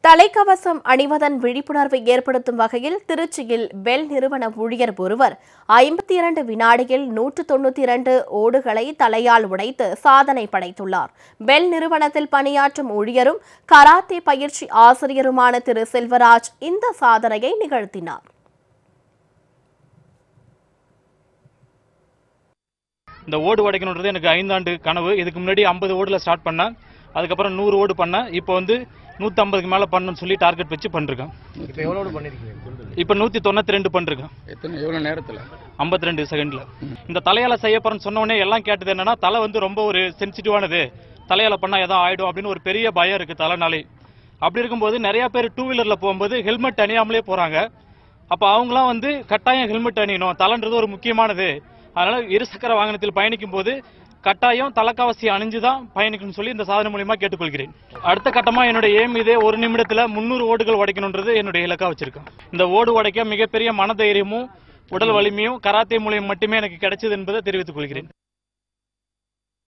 தலைக்கவசம் அணிவதன் விழிப்புணர்வை ஏற்படுத்தும் வகையில் திருச்சியில் பெல் நிறுவன ஊழியர் ஒருவர் ஐம்பத்தி இரண்டு வினாடியில் நூற்று தொண்ணூற்றி இரண்டு ஓடுகளை தலையால் உடைத்து சாதனை படைத்துள்ளார் பெல் நிறுவனத்தில் பணியாற்றும் ஊழியரும் கராத்தே பயிற்சி ஆசிரியருமான திரு செல்வராஜ் இந்த சாதனையை நிகழ்த்தினார் இந்த ஓடு உடைக்கணுன்றது எனக்கு ஐந்தாண்டு கனவு இதுக்கு முன்னாடி ஐம்பது ஓடுல ஸ்டார்ட் பண்ணேன் அதுக்கப்புறம் நூறு ஓடு பண்ணேன் இப்போ வந்து நூற்றம்பதுக்கு மேலே பண்ணணும்னு சொல்லி டார்கெட் வச்சு பண்ணிருக்கேன் இப்போ எவ்வளோ பண்ணிருக்கீங்க இப்போ நூற்றி தொண்ணூற்றி ரெண்டு பண்ணிருக்கேன் எத்தனை எவ்வளோ நேரத்தில் ஐம்பத்தி ரெண்டு செகண்ட்ல இந்த தலையால செய்ய போறேன்னு சொன்ன உடனே எல்லாம் கேட்டது என்னன்னா தலை வந்து ரொம்ப ஒரு சென்சிட்டிவானது தலையால பண்ணா எதாவது ஆயிடும் அப்படின்னு ஒரு பெரிய பயம் இருக்கு தலைனாலே அப்படி இருக்கும்போது நிறைய பேர் டூ வீலர்ல போகும்போது ஹெல்மெட் அணியாமலே போறாங்க அப்ப அவங்களாம் வந்து கட்டாயம் ஹெல்மெட் அணியணும் தலைன்றது ஒரு முக்கியமானது அதனால இருசக்கர வாகனத்தில் பயணிக்கும் போது கட்டாயம் தலைக்கவசி அணிஞ்சு தான் பயணிக்கணும்னு சொல்லி இந்த சாதனை மூலியமா கேட்டுக்கொள்கிறேன் அடுத்த கட்டமா என்னோட ஏம் இதே ஒரு நிமிடத்துல முந்நூறு ஓடுகள் உடைக்கணுன்றது என்னுடைய இலக்கா வச்சிருக்கேன் இந்த ஓடு உடைக்க மிகப்பெரிய மனதைரியமும் உடல் வலிமையும் கராத்தே மூலியம் மட்டுமே எனக்கு கிடைச்சது என்பதை தெரிவித்துக் கொள்கிறேன்